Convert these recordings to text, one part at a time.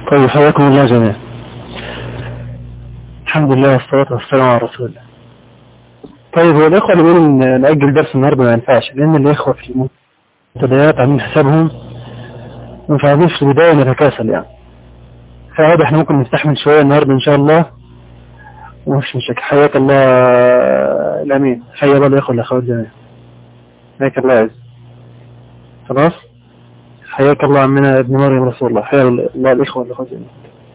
طيب حياكم الله جميعا الحمد لله والصلاة والسلام على رسول الله طيب هو الإخوة اللي بيقولوا إن نأجل درس النهاردة ما ينفعش لأن الإخوة في المنتديات عاملين حسابهم ومش عايزين في البداية نتكاسل يعني فعادي احنا ممكن نستحمل شوية النهاردة إن شاء الله ومش مشاكل حياك الله الأمين حيا الله الإخوة والأخوات جميعا حياك الله عز خلاص حياك الله عمنا ابن مريم رسول الله حيا الله الإخوة والأخوات جميعا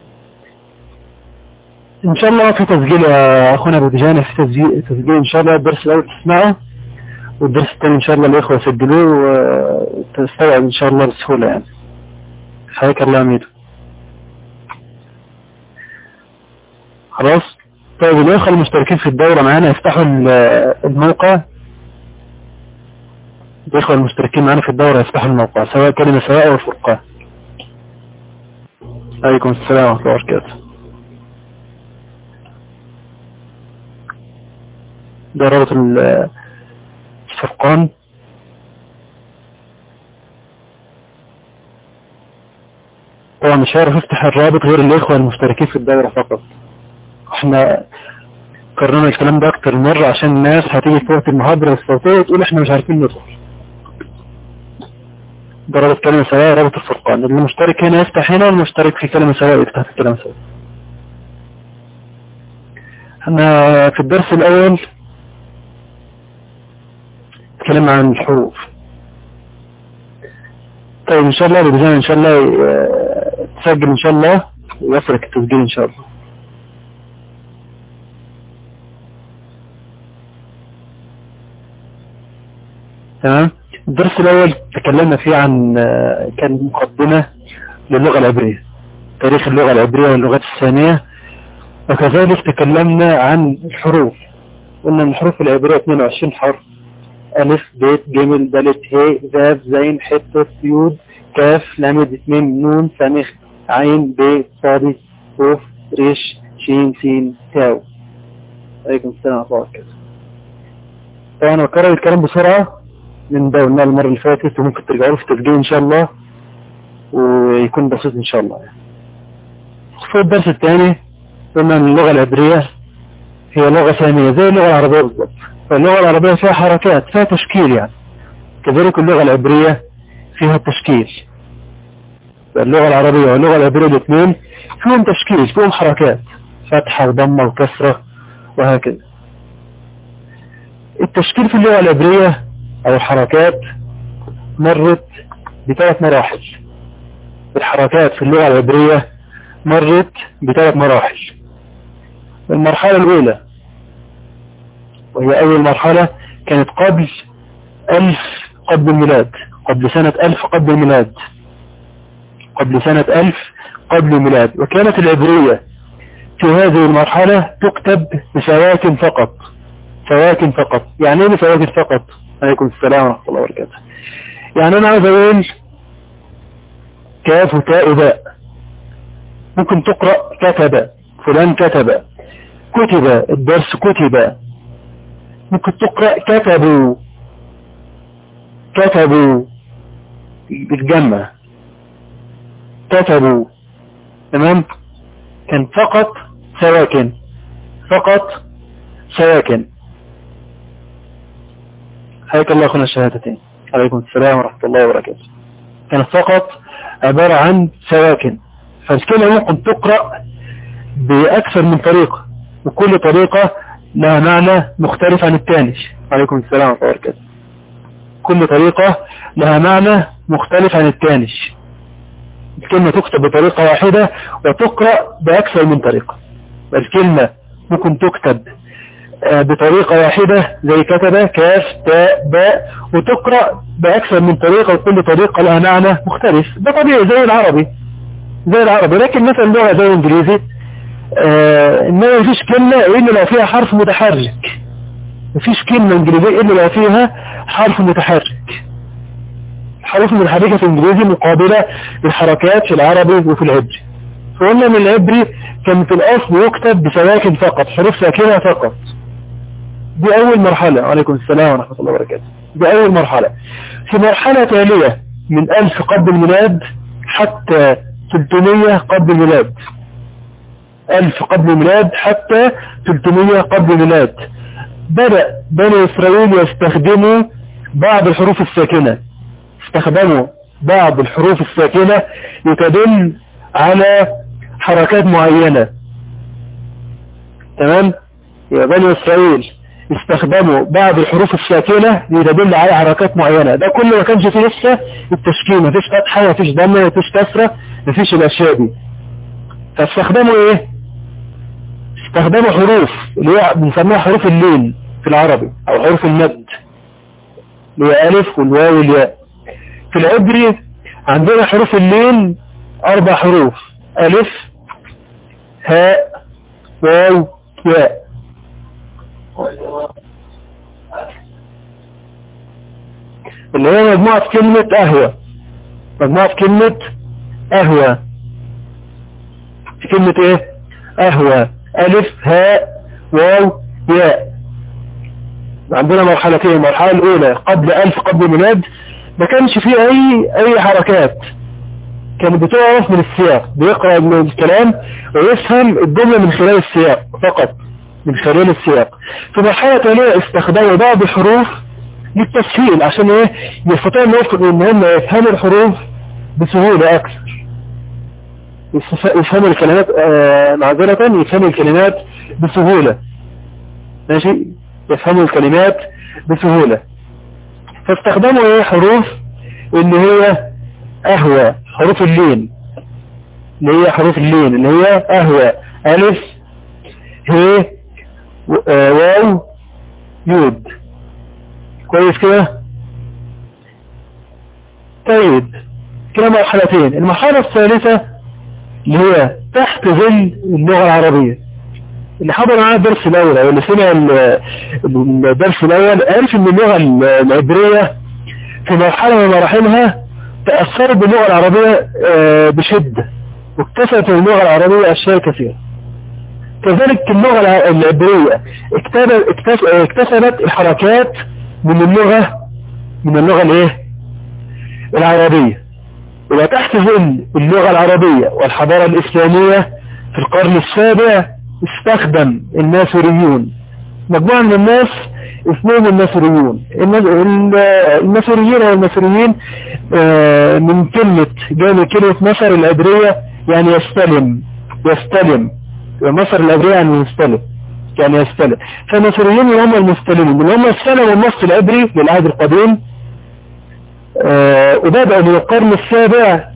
ان شاء الله في تسجيل يا اخونا ابو دجانة في تسجيل, تسجيل ان شاء الله الدرس الاول تسمعه والدرس الثاني ان شاء الله الاخوة يسجلوه وتستوعب ان شاء الله بسهولة يعني حياك الله امير خلاص طيب الاخوة المشتركين في الدورة معانا يفتحوا الموقع الاخوة المشتركين معانا في الدورة يفتحوا الموقع سواء كلمة سواء او فرقان عليكم السلام ورحمة الله وبركاته ده رابط الفرقان طبعا مش عارف افتح الرابط غير الاخوة المشتركين في الدورة فقط احنا قررنا الكلام ده اكتر مرة عشان الناس هتيجي في وقت المحاضرة الصوتية وتقول احنا مش عارفين ندخل ده رابط كلمة سواء رابط الفرقان اللي مشترك هنا يفتح هنا والمشترك في كلمة سواء يفتح في كلمة سواء احنا في الدرس الاول نتكلم عن الحروف طيب ان شاء الله بجانب ان شاء الله تسجل ان شاء الله ويفرق التسجيل ان شاء الله تمام الدرس الاول تكلمنا فيه عن كان مقدمة للغة العبرية تاريخ اللغة العبرية واللغات الثانية وكذلك تكلمنا عن الحروف قلنا ان الحروف العبرية 22 حرف ألف بيت جيمل دالت هي ذاب زين حتة يود كاف لامد ميم نون سامخ عين ب صادي قوف ريش شين سين تاو عليكم السلام ورحمة الله وبركاته طبعا بكرر الكلام بسرعة من ده قلنا المرة اللي فاتت وممكن ترجعوا في التسجيل إن شاء الله ويكون بسيط إن شاء الله يعني. في الدرس الثاني قلنا أن اللغة العبرية هي لغة ثانية زي اللغة العربية بالضبط فاللغة العربية فيها حركات فيها تشكيل يعني كذلك اللغة العبرية فيها تشكيل اللغة العربية واللغة العبرية الاثنين فيهم تشكيل فيهم حركات فتحة وضمة وكسرة وهكذا التشكيل في اللغة العبرية او الحركات مرت بثلاث مراحل الحركات في اللغة العبرية مرت بثلاث مراحل المرحلة الأولى وهي أول مرحلة كانت قبل ألف قبل الميلاد قبل سنة ألف قبل الميلاد قبل سنة ألف قبل الميلاد وكانت العبرية في هذه المرحلة تكتب بسواكن فقط سواكن فقط يعني ايه بسواكن فقط عليكم السلام ورحمة الله وبركاته يعني انا عايز اقول كاف وتاء وباء ممكن تقرأ كتب فلان كتب كتب الدرس كتب ممكن تقرأ كتبوا كتبوا بالجمع كتبوا تمام كان فقط سواكن فقط سواكن حياك الله أخونا الشهادتين عليكم السلام ورحمة الله وبركاته كانت فقط عبارة عن سواكن فالكلمة ممكن تقرأ بأكثر من طريقة وكل طريقة لها معنى مختلف عن الثاني عليكم السلام ورحمة الله وبركاته كل طريقة لها معنى مختلف عن الثاني الكلمة تكتب بطريقة واحدة وتقرأ بأكثر من طريقة الكلمة ممكن تكتب بطريقة واحدة زي كتبة كاف تاء باء وتقرأ بأكثر من طريقة وكل طريقة لها معنى مختلف ده طبيعي زي العربي زي العربي لكن مثلا لغة زي الانجليزي آه انما مفيش كلمة الا لو فيها حرف متحرك مفيش كلمة انجليزية الا لو فيها حرف متحرك الحروف المتحركة في الانجليزي مقابلة للحركات في العربي وفي العبري فقلنا ان العبري كان في الاصل يكتب بسواكن فقط حروف ساكنة فقط دي اول مرحلة عليكم السلام ورحمة الله وبركاته دي اول مرحلة في مرحلة تالية من الف قبل الميلاد حتى 300 قبل الميلاد 1000 قبل الميلاد حتى 300 قبل الميلاد بدأ بني إسرائيل يستخدموا بعض الحروف الساكنة استخدموا بعض الحروف الساكنة لتدل على حركات معينة تمام يا بني إسرائيل استخدموا بعض الحروف الساكنة لتدل على حركات معينة ده كله ما كانش فيه لسه التشكيل مفيش فتحة مفيش ضمة مفيش كسرة مفيش الأشياء دي فاستخدموا ايه استخدموا حروف اللي هي بنسميها حروف اللين في العربي او حروف المد اللي هي ألف والواو والياء في العبري عندنا حروف اللين أربع حروف ألف هاء واو ياء اللي هي مجموعة كلمة أهوى مجموعة كلمة أهوى في كلمة إيه أهوى ألف هاء واو ياء عندنا مرحلتين المرحلة الأولى قبل ألف قبل الميلاد ما كانش فيه أي أي حركات كانت بتعرف من السياق بيقرأ من الكلام ويفهم الجملة من خلال السياق فقط من خلال السياق في مرحلة ثانية استخدموا بعض الحروف للتسهيل عشان ايه يستطيع ان هم يفهموا الحروف بسهولة اكثر يفهموا الكلمات آه معذرة يفهموا الكلمات بسهولة ماشي يفهموا الكلمات بسهولة فاستخدموا ايه حروف اللي هي اهوى حروف اللين اللي هي حروف اللين اللي هي اهوى الف ه واو يود كويس كده طيب كده مرحلتين المرحلة الثالثة اللي هي تحت ظل اللغة العربية اللي حضر معاه الدرس الأول أو اللي سمع الدرس الأول عرف إن اللغة العبرية في مرحلة من مراحلها تأثرت باللغة العربية بشدة واكتسبت اللغة العربية أشياء كثيرة كذلك اللغة العبرية اكتسبت الحركات من اللغة من اللغة الايه العربية وتحت ظل اللغة العربية والحضارة الإسلامية في القرن السابع استخدم الناصريون مجموعة من الناس اسمهم الناصريون الناصريين او المصريين من كلمة جاء من كلمة مصر العبرية يعني يستلم يستلم مصر العبرية يعني يستلم يعني يستلم فالمصريين هم المستلمين اللي هم استلموا النص العبري للعهد القديم آه وبدأوا من القرن السابع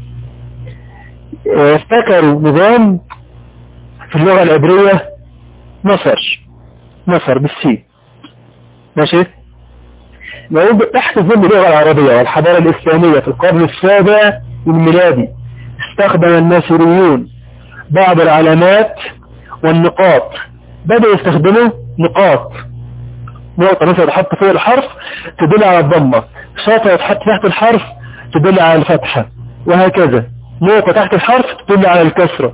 افتكروا آه نظام في اللغة العبرية مصر مصر بالسي ماشي موجود تحت ظل اللغة العربية والحضارة الإسلامية في القرن السابع الميلادي استخدم الناصريون بعض العلامات والنقاط بدأوا يستخدموا نقاط نقطة مثلا تحط فوق الحرف تدل على الضمة شاطئ تحط تحت الحرف تدل على الفتحة وهكذا نقطة تحت الحرف تدل على الكسرة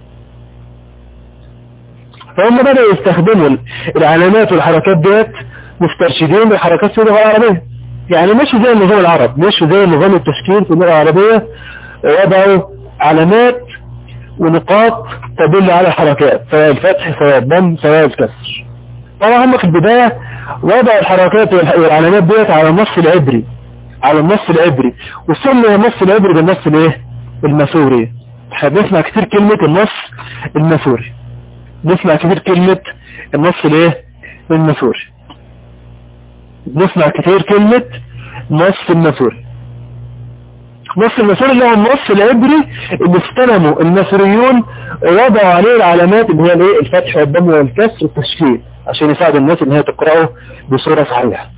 فهم بدأوا يستخدموا العلامات والحركات ديت مسترشدين بالحركات في اللغة العربية يعني مش زي النظام العرب مش زي نظام التشكيل في اللغة العربية وضعوا علامات ونقاط تدل على الحركات سواء الفتح سواء الضم سواء الكسر طبعا هم في البداية وضعوا الحركات والعلامات ديت على النص العبري على النص العبري وسمي النص العبري بالنص الايه المسوري احنا بنسمع كتير كلمة النص المسوري بنسمع كتير كلمة النص الايه المسوري بنسمع كتير كلمة نص المسوري نص المسوري اللي هو النص العبري اللي استلموا المسوريون وضعوا عليه العلامات اللي هي الايه الفتح والضم والكسر والتشكيل عشان يساعد الناس ان هي تقرأه بصورة صحيحة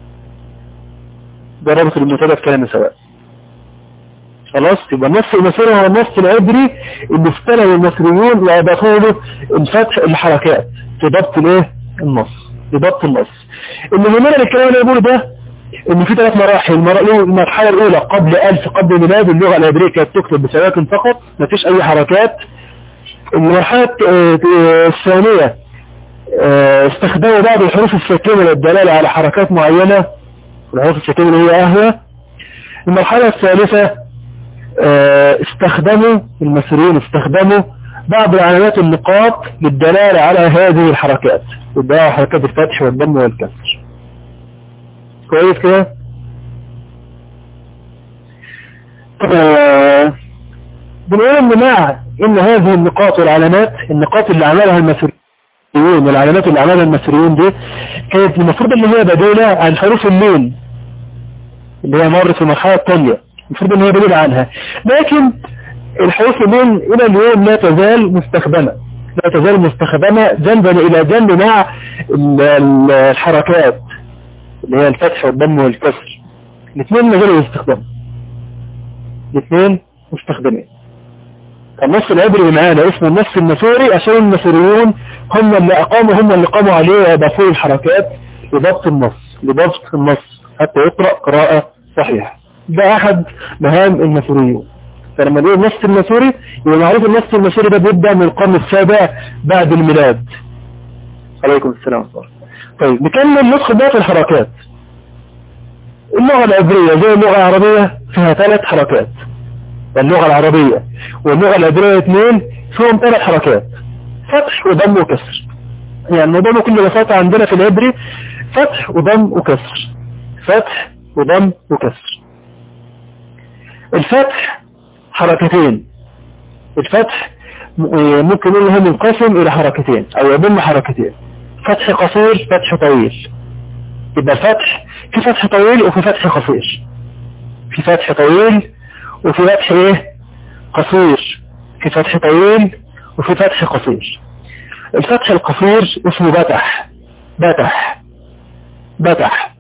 ده رابط المنتدى في كلام سواء خلاص يبقى النص المسوري هو النص العبري اللي استلم المصريون واضافوا له الفتح الحركات في ضبط الايه النص في ضبط النص اللي يهمنا الكلام اللي بقوله ده ان في ثلاث مراحل المرحلة الاولى قبل الف قبل ميلاد اللغة العبرية كانت تكتب بسواكن فقط ما فيش اي حركات المرحلة الثانية استخدموا بعض الحروف الساكنة للدلالة على حركات معينة الحروف الساكنة اللي هي اهوى المرحلة الثالثة اه استخدموا المصريين استخدموا بعض علامات النقاط للدلالة على هذه الحركات والدلالة على حركات الفتح والضم والكسر كويس كده اه بنقول ان مع ان هذه النقاط والعلامات النقاط اللي عملها المصريين والعلامات اللي عملها المصريين دي كانت المفروض ان هي بديلة عن حروف النون اللي هي مرت في المرحلة الثانية المفروض ان هي بديلة عنها لكن الحروف النون الى اليوم لا تزال مستخدمة لا تزال مستخدمة جنبا الى جنب مع الحركات اللي هي الفتح والضم والكسر الاثنين ما زالوا يستخدموا الاثنين مستخدمين النص العبري معانا اسمه النص النسوري عشان النسوريون هم اللي اقاموا هم اللي قاموا عليه وضافوا الحركات لضبط النص لضبط النص حتى يقرأ قراءة صحيحة ده احد مهام النسوريون فلما نقول النص النسوري يبقى معروف النص النسوري ده بيبدأ من القرن السابع بعد الميلاد عليكم السلام طيب نكمل ندخل بقى في الحركات اللغة العبرية زي اللغة العربية فيها ثلاث حركات اللغة العربية واللغة العبرية اثنين فيهم ثلاث حركات فتح وضم وكسر يعني الموضوع بكل بساطة عندنا في العبري فتح وضم وكسر فتح وضم وكسر الفتح حركتين الفتح ممكن نقول هو منقسم الى حركتين او يضم حركتين فتح قصير فتح طويل يبقى الفتح في فتح طويل وفي فتح قصير في فتح طويل وفي فتح ايه قصير في فتح طويل وفي فتح قصير الفتح القصير اسمه بتح بتح بتح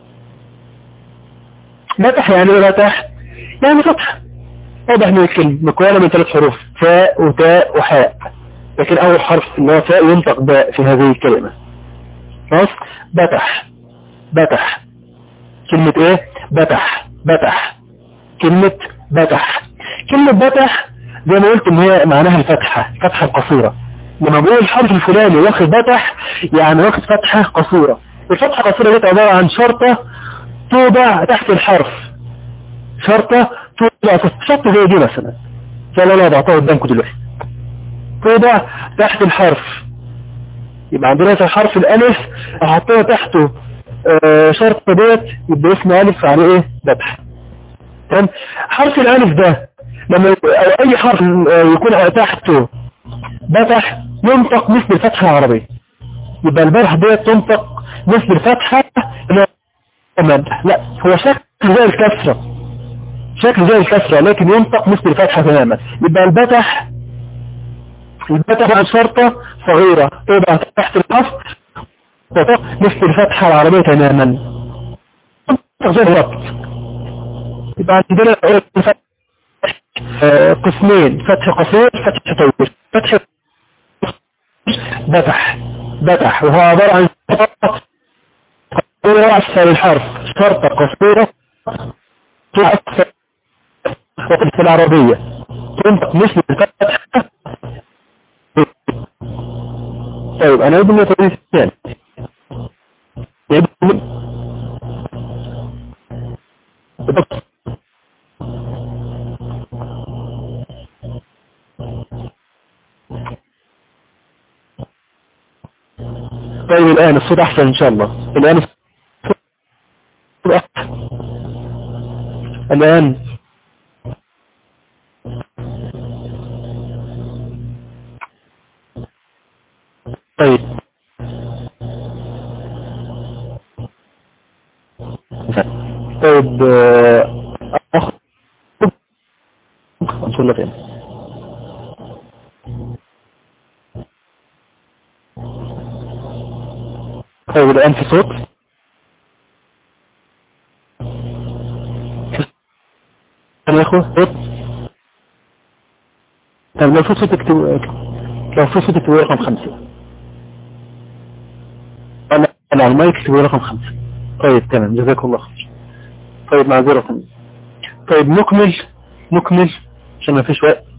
بتح يعني ايه بتح يعني فتح واضح من الكلمة مكونة من ثلاث حروف فاء وتاء وحاء لكن اول حرف اللي هو فاء ينطق باء في هذه الكلمة خلاص بتح بتح كلمة ايه بتح بتح كلمة بتح كلمة بتح زي ما قلت ان هي معناها الفتحة الفتحة القصيرة لما بقول الحرف الفلاني واخد بتح يعني واخد فتحة قصيرة الفتحة القصيرة دي عبارة عن شرطة توضع تحت الحرف شرطة توضع شرطة زي دي مثلا زي اللي انا وضعتها قدامكم دلوقتي توضع تحت الحرف يبقى عندنا مثلا حرف الالف احطها تحته آه شرطة ديت يبقى اسمه الف عليه ايه ذبح تمام حرف الالف ده لما او اي حرف يكون تحته فتح ينطق مثل الفتحة العربية يبقى البرح ديت تنطق مثل الفتحة لا هو شكل زي الكسرة شكل زي الكسرة لكن ينطق مثل الفتحة تماما يبقى البتح البتح عن شرطة صغيرة تبقى تحت الحرف مثل الفتحة العربية تماما زي الربط يبقى عندنا قسمين فتح قصير فتح طويل فتح بتح بتح وهو عبارة عن شرطة رأس الحرف شرطة قصيرة وقت في العربية تنطق مثل الفتح طيب انا ابن طريق الثاني ابن طيب الآن الصوت أحسن إن شاء الله الآن الصوت أحسن الآن طيب طيب أخذ أنشر لك طيب الآن في صوت أنا أخو صوت طيب لو في صوت اكتب لو في صوت اكتب رقم خمسة أنا أنا على المايك اكتب رقم خمسة طيب تمام جزاك الله خير طيب معذرة طيب نكمل نكمل عشان ما فيش وقت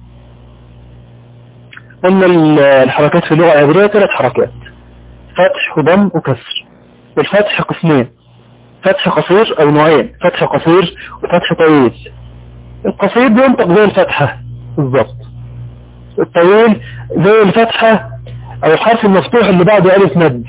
قلنا الحركات في اللغة العبرية ثلاث حركات فتح وضم وكسر الفتح قسمين فتح قصير او نوعين فتح قصير وفتح طويل القصير بينطق زي الفتحة بالظبط الطويل زي الفتحة او الحرف المفتوح اللي بعده الف مد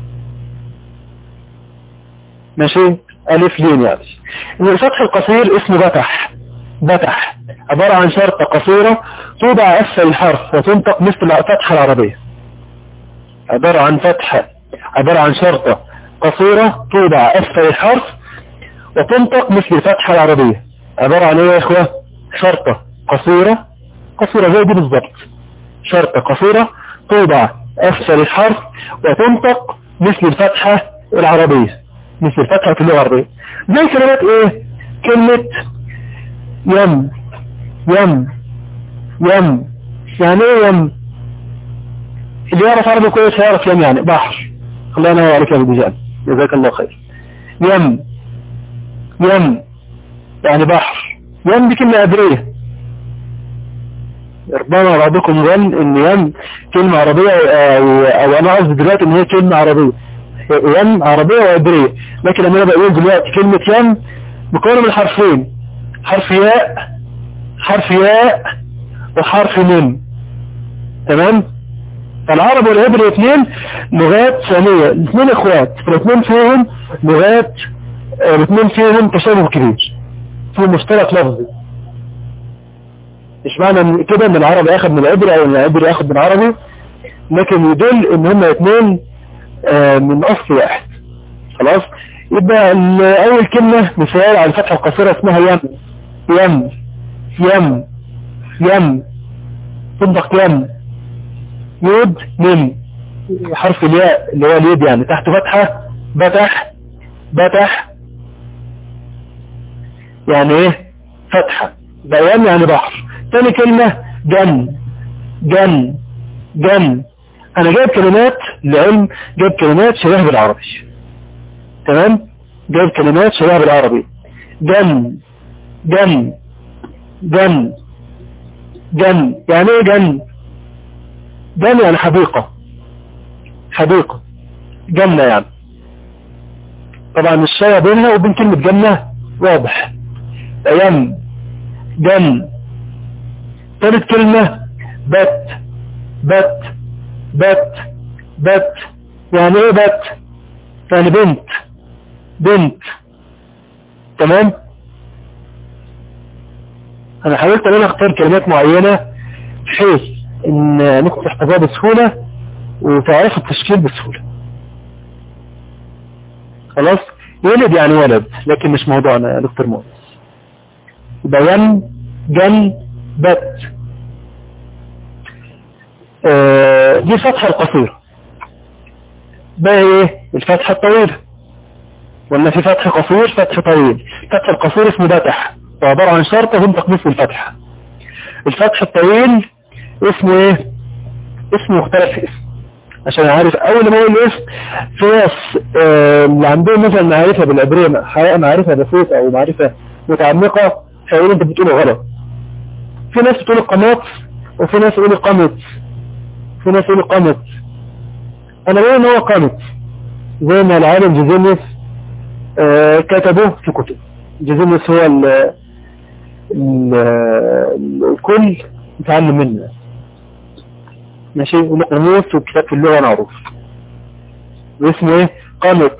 ماشي الف لين يعني الفتح القصير اسمه بتح بتح عبارة عن شرطة قصيرة توضع اسفل الحرف وتنطق مثل الفتحة العربية عبارة عن فتحة عبارة عن شرطة قصيرة توضع اسفل الحرف وتنطق مثل الفتحة العربية عبارة عن ايه يا اخوة شرطة قصيرة قصيرة زي دي بالظبط شرطة قصيرة توضع أسفل الحرف وتنطق مثل الفتحة العربية مثل الفتحة في اللغة العربية زي كلمات ايه كلمة يم يم يم يعني ايه يم اللي يعرف عربي كويس يعرف يم يعني بحر الله ينور عليك يا ابو جزال جزاك الله خير يم يم يعني بحر يم دي كلمة عبرية ربما بعضكم ظن ان يم كلمة عربية او, أو انا قصدي دلوقتي ان هي كلمة عربية يم عربية وعبرية لكن لما انا بقول دلوقتي كلمة يم مكونة من حرفين حرف ياء حرف ياء وحرف من تمام فالعرب والعبري اثنين لغات ثانية الاثنين اخوات فالاثنين فيهم لغات الاثنين فيهم تشابه كبير في مشترك لفظي مش معنى كده ان العربي ياخد من العبري او ان العبري ياخد من العربي لكن يدل ان هما اثنين من اصل واحد خلاص يبقى اول كلمة مثال على الفتحة القصيرة اسمها يم يم يم يم تنطق يم يود ميم حرف الياء اللي هو اليد يعني تحت فتحة بتح بتح يعني ايه فتحة بيان يعني بحر تاني كلمة جن جن جن انا جايب كلمات لعلم جايب كلمات شبه بالعربي تمام جايب كلمات شبه بالعربي جن جن جن جن يعني ايه جن جن يعني حديقة حديقة جنة يعني طبعا الشيء بينها وبين كلمة جنة واضح يم جن ثالث كلمة بت بت بت بت يعني ايه بت يعني بنت بنت تمام انا حاولت ان انا اختار كلمات معينة بحيث ان نكتب احتفاظها بسهولة وتعرف التشكيل بسهولة خلاص ولد يعني ولد لكن مش موضوعنا يا دكتور مؤنس يبقى ين جن بت آه دي الفتحة القصيرة بقى ايه الفتحة الطويلة ولا في فتح قصير فتح طويل الفتح القصير اسمه بتح وعبارة عن شرطة تنطق مثل الفتحة الفتح الطويل اسمه ايه اسمه مختلف في اسم عشان عارف اول ما اقول اسم في ناس آه اللي عندهم مثلا معرفة بالعبرية حقيقة معرفة بسيطة او معرفة متعمقة هيقولوا انت بتقوله غلط في ناس بتقول قمط وفي ناس يقولوا قمط في ناس يقولوا قمط انا بقول ان هو قمط زي ما العالم جيزينيس آه كتبه في كتب جيزينيس هو ال ال الكل يتعلم منه ماشي ومقاموس وكتاب في اللغة معروف واسمه ايه قمط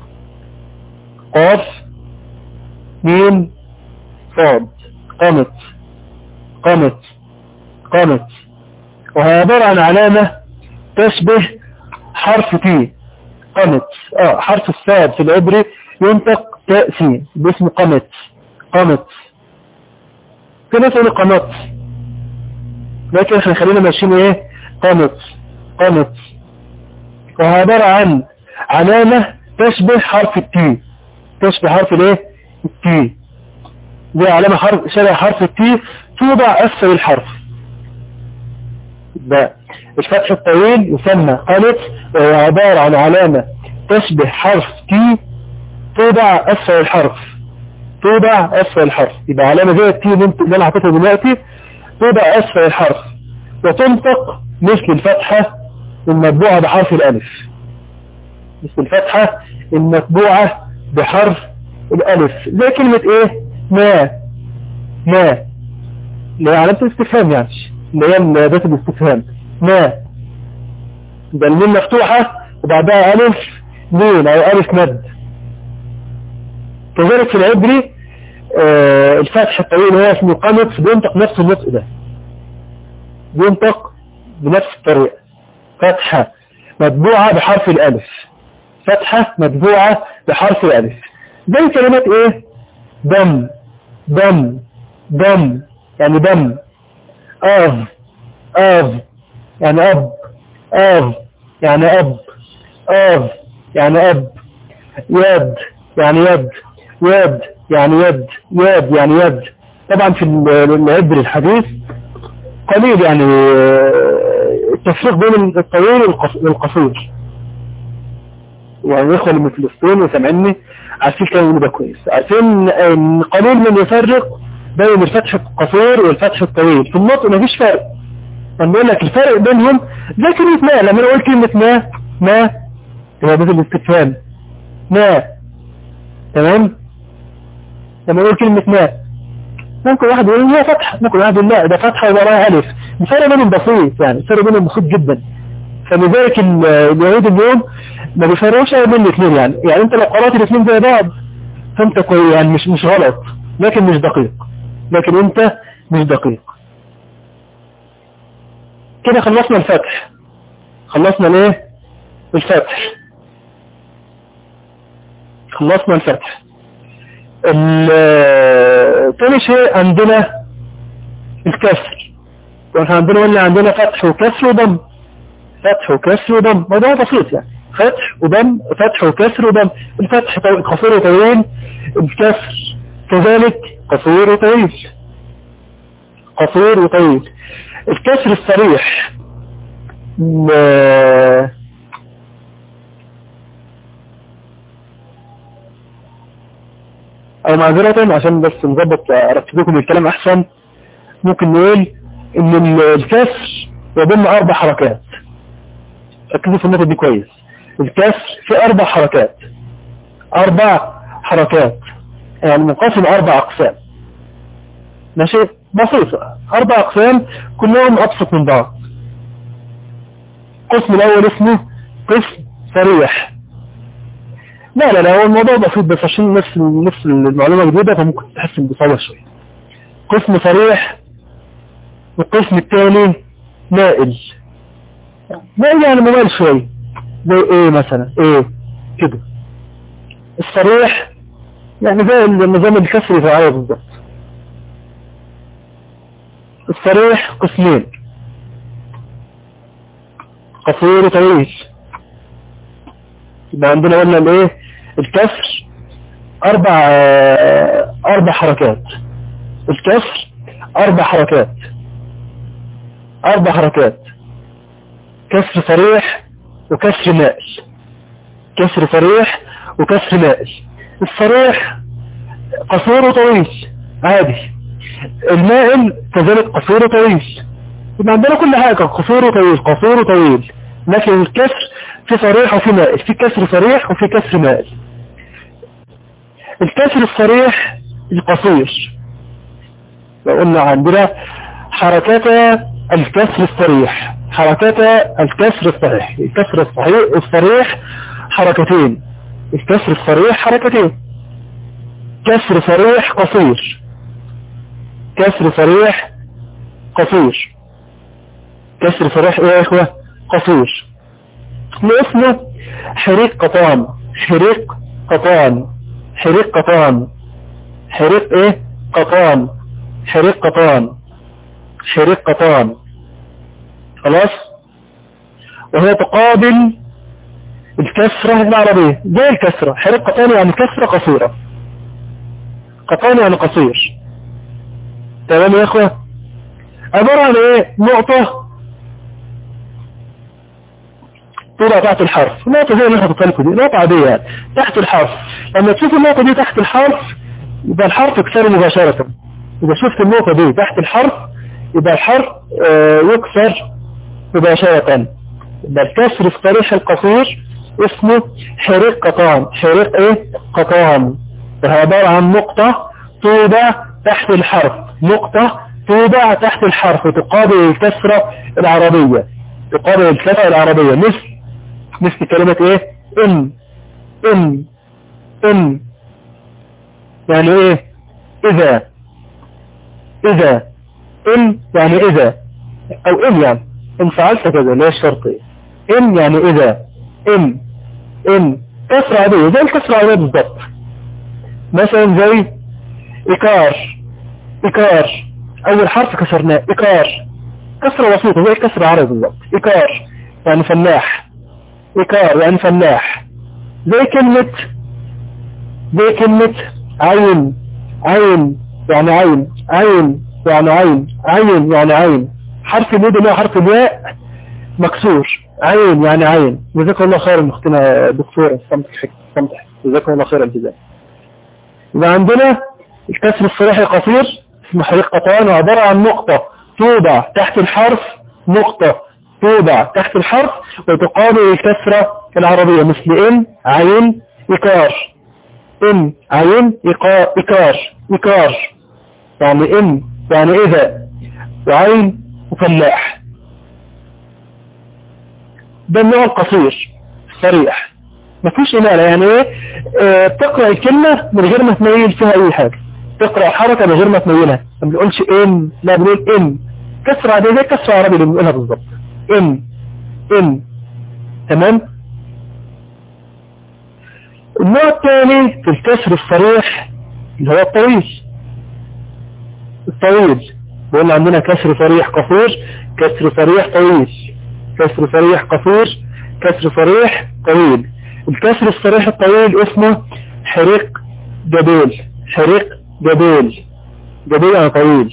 قاف ميم صاد قمط قمط قمط وهي عبارة عن علامة تشبه حرف تي قمط اه حرف الصاد في العبري ينطق تاء سين باسم قمط قمط في ناس يقولوا قمط لكن احنا خلينا ماشيين ايه قمط قمط وهي عبارة عن علامة تشبه حرف التي تشبه حرف الايه التي دي علامة حرف شبه حرف التي توضع أسفل الحرف ده الفتح الطويل يسمى قلت وهو عبارة عن علامة تشبه حرف تي توضع أسفل الحرف توضع أسفل الحرف يبقى علامة زي التي اللي أنا حطيتها دلوقتي توضع أسفل الحرف وتنطق مثل الفتحة المطبوعة بحرف الألف مثل الفتحة المطبوعة بحرف الألف زي كلمة إيه ما ما اللي هي علامة الاستفهام يعني اللي هي أداة الاستفهام ما ده الميم مفتوحة وبعدها ألف مين أو ألف مد كذلك في العبري آه الفتح الطويل هو اسمه قمت بينطق نفس النطق ده بينطق بنفس الطريقة فتحة مطبوعة بحرف الألف فتحة مطبوعة بحرف الألف زي كلمات ايه دم دم دم يعني دم آف آف يعني أب آف يعني أب آف يعني أب يد يعني يد يد يعني يد يد يعني يد طبعا في العبر الحديث قليل يعني التفريق بين الطويل والقصير يعني الإخوة اللي من فلسطين وسامعني عارفين كلام ده كويس عارفين ان قليل من يفرق بين الفتح القصير والفتح الطويل في النطق مفيش فرق لما يقول لك الفرق بينهم زي كلمة ما لما انا اقول كلمة ما ما هي مثل الاستفهام ما تمام لما اقول كلمة ما ممكن واحد يقول هي فتحة ممكن واحد يقول لا ده فتحة وراها ألف الفرق بينهم بسيط يعني الفرق بينهم بسيط جدا فلذلك اليهود اليوم ما بيفرقوش بين الاثنين يعني يعني انت لو قرأت الاثنين زي بعض فانت كويس يعني مش مش غلط لكن مش دقيق لكن انت مش دقيق كده خلصنا الفتح خلصنا الايه الفتح خلصنا الفتح تاني شيء عندنا الكسر واحنا عندنا ولا عندنا فتح وكسر وضم فتح وكسر وضم موضوع بسيط يعني فتح وضم فتح وكسر وضم الفتح قصير وطويل الكسر كذلك قصير وطويل قصير وطويل الكسر الصريح او معذرة عشان بس نظبط ارتب لكم الكلام احسن ممكن نقول ان الكسر يضم اربع حركات ركزوا في النقطة دي كويس الكسر في اربع حركات اربع حركات يعني منقسم اربع اقسام ماشي بسيطة اربع اقسام كلهم ابسط من بعض القسم الاول اسمه قسم صريح لا لا لا هو الموضوع بسيط بس عشان نفس نفس المعلومة جديدة فممكن تحس بصعوبة شوية قسم صريح والقسم الثاني مائل مائل يعني ممال شوية زي ايه مثلا ايه كده الصريح يعني زي النظام الكسري في العرب بالظبط الصريح قسمين قصير وطويل يبقى عندنا قلنا الايه الكسر اربع اربع حركات الكسر اربع حركات اربع حركات كسر صريح وكسر مائل كسر صريح وكسر مائل الصريح قصير وطويل عادي المائل كذلك قصير وطويل يبقى عندنا كل حاجة قصير وطويل قصير وطويل لكن الكسر في صريح وفي مائل في كسر صريح وفي كسر مائل الكسر الصريح القصير لو قلنا عندنا حركات الكسر الصريح حركات الكسر الصريح الكسر الصحيح الصريح حركتين الكسر الصريح حركتين كسر صريح قصير كسر صريح قصير كسر صريح ايه يا اخوة قصير اسمه حريق قطان حريق قطان حريق قطان حريق ايه قطان حريق قطان حريق قطان خلاص وهي تقابل الكسرة العربية زي الكسرة حريق قطان يعني كسرة قصيرة قطان يعني قصير تمام يا اخوة عبارة عن ايه نقطة طولها تحت الحرف نقطة زي اللي احنا دي نقطة عادية يعني تحت الحرف لما تشوف النقطة دي تحت الحرف يبقى الحرف يكسر مباشرة إذا شفت النقطة دي تحت الحرف يبقى الحرف اه يكسر مباشرة يبقى الكسر الصريح القصير اسمه حريق قطان حريق ايه قطان وهي عبارة عن نقطة طوبة تحت الحرف نقطة توضع تحت الحرف وتقابل الكسرة العربية تقابل الكسرة العربية مثل مثل كلمة ايه ان ان ان يعني ايه اذا اذا ان يعني اذا او ان يعني ان فعلت كذا ليه الشرطية ان يعني اذا ان ان كسرة عادية زي الكسرة العادية بالضبط مثلا زي إكار إكار أول حرف كسرناه إكار كسرة بسيطة زي الكسرة العربي بالضبط إكار يعني فلاح إكار يعني فلاح زي كلمة زي كلمة عين عين يعني عين عين يعني عين عين يعني عين حرف اليد اللي هو حرف الياء مكسور عين يعني عين جزاكم الله خيرا اختنا دكتورة سمتح سمتح جزاكم الله خيرا الجزاء يبقى عندنا الكسر الصريح القصير اسمه حريق قطعان عبارة عن نقطة توضع تحت الحرف نقطة توضع تحت الحرف وتقابل الكسرة العربية مثل ان عين إكار ان عين إكار إكار يعني ان يعني إذا وعين وفلاح ده النوع القصير صريح ما فيش إمالة يعني ايه اه تقرأ الكلمة من غير ما تميل فيها اي حاجة تقرأ حركة من غير ما تميلها ما بنقولش ان لا بنقول ان كسر عادية زي كسر عربي اللي بنقولها بالظبط ان ان تمام النوع الثاني في الكسر الصريح اللي هو الطويل الطويل بقولنا عندنا كسر صريح قصير كسر صريح طويل كسر صريح قصير كسر صريح طويل الكسر الصريح الطويل اسمه حريق جبيل حريق جبيل جبيل يعني طويل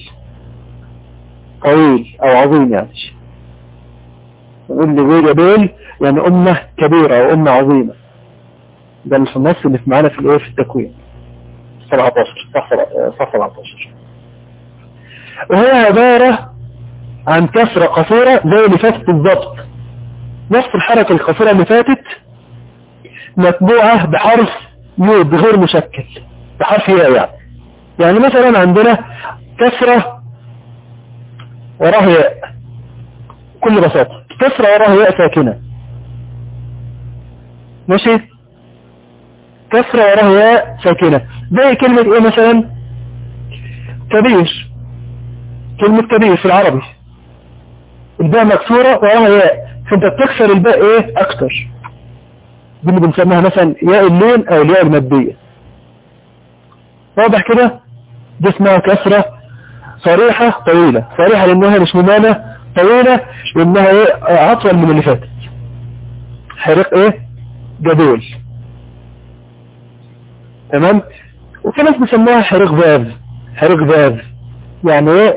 طويل او عظيم يعني نقول لي جبيل يعني امة كبيرة او امة عظيمة ده النص اللي في معانا في الايه في التكوين 17 صح 17 وهي عبارة عن كسرة قصيرة زي اللي فاتت بالظبط نفس الحركة القصيرة اللي فاتت متبوعة بحرف يود غير مشكل بحرف ياء يعني يعني مثلا عندنا كسرة وراها ياء بكل بساطة كسرة وراها ياء ساكنة ماشي كسرة وراها ياء ساكنة زي كلمة ايه مثلا كبير كلمة كبير في العربي الباء مكسورة وراها ياء فانت بتكسر الباء ايه اكتر دي اللي بنسميها مثلا ياء اللون او الياء المادية واضح كده دي اسمها كسرة صريحة طويلة صريحة لانها مش ممانة طويلة لانها ايه اطول من اللي فاتت حريق ايه جدول تمام وفي ناس بيسموها حريق ذاذ حريق ذاذ يعني ايه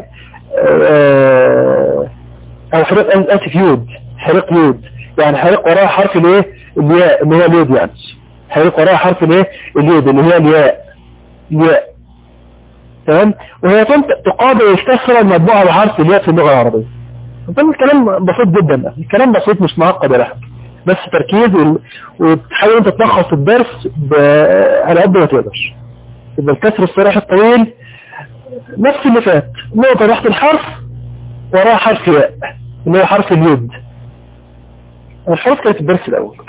اه او حريق اسف يود حريق يود يعني حريق وراها حرف الايه الياء اللي هو اليود يعني حريق وراها حرف الايه اليود اللي هي الياء الياء تمام وهي تقابل الكسرة المطبوعة بحرف الياء في اللغة العربية طبعا الكلام بسيط جدا الكلام بسيط مش معقد ولا حاجه بس تركيز وتحاول انت تلخص الدرس على قد ما تقدر يبقى الكسر الصريح الطويل نفس اللي فات نقطة تحت الحرف وراها حرف ياء اللي هو حرف اليد الحروف كانت الدرس الاول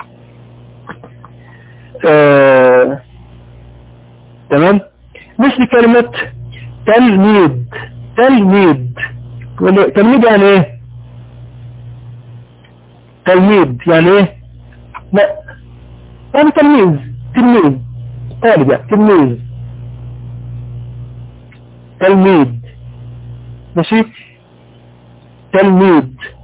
آه... تمام مثل كلمة تلميذ تلميذ تلميذ يعني ايه تلميذ يعني ايه لا يعني تلميذ تلميذ طالب يعني تلميذ تلميذ ماشي تلميذ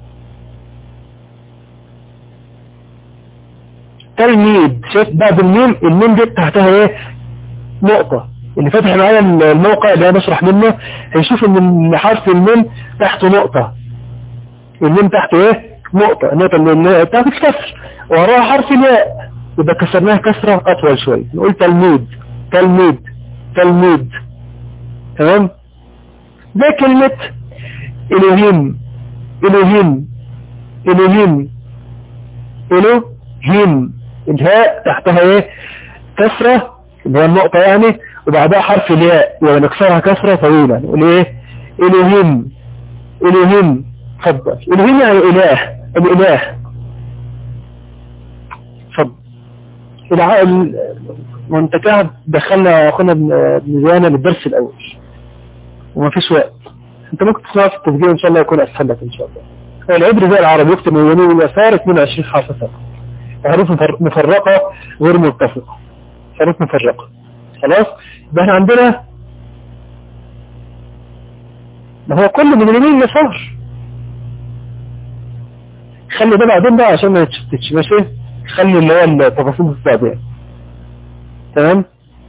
تلميذ شايف بعد الميم الميم دي تحتها ايه نقطة اللي فاتح معايا الموقع اللي انا بشرح منه هيشوف ان حرف الميم تحته نقطة الميم تحته ايه نقطة النقطة اللي بتاعت الكسر وراها حرف الياء يبقى كسرناها كسرة اطول شوية نقول تلميذ تلميذ تلميذ تمام زي كلمة الوهيم الوهيم الوهيم الوهيم الهاء تحتها ايه كسرة اللي هي النقطة يعني وبعدها حرف الياء ونكسرها كسرة طويلة نقول ايه الهيم الهيم تفضل الهيم يعني اله الاله تفضل العقل وانت قاعد دخلنا اخونا ابن زيانة بالدرس الاول وما فيش وقت انت ممكن تسمع في التسجيل ان شاء الله يكون اسهل لك ان شاء الله العبر زي العربي يكتب من اليمين واليسار 22 حرف فقط حروف مفرقة غير متفقة حروف مفرقة خلاص يبقى احنا عندنا ما هو كل من اليمين لليسار خلي ده بعدين بقى عشان ما تشتتش ماشي خلي اللي هو التفاصيل السابقة تمام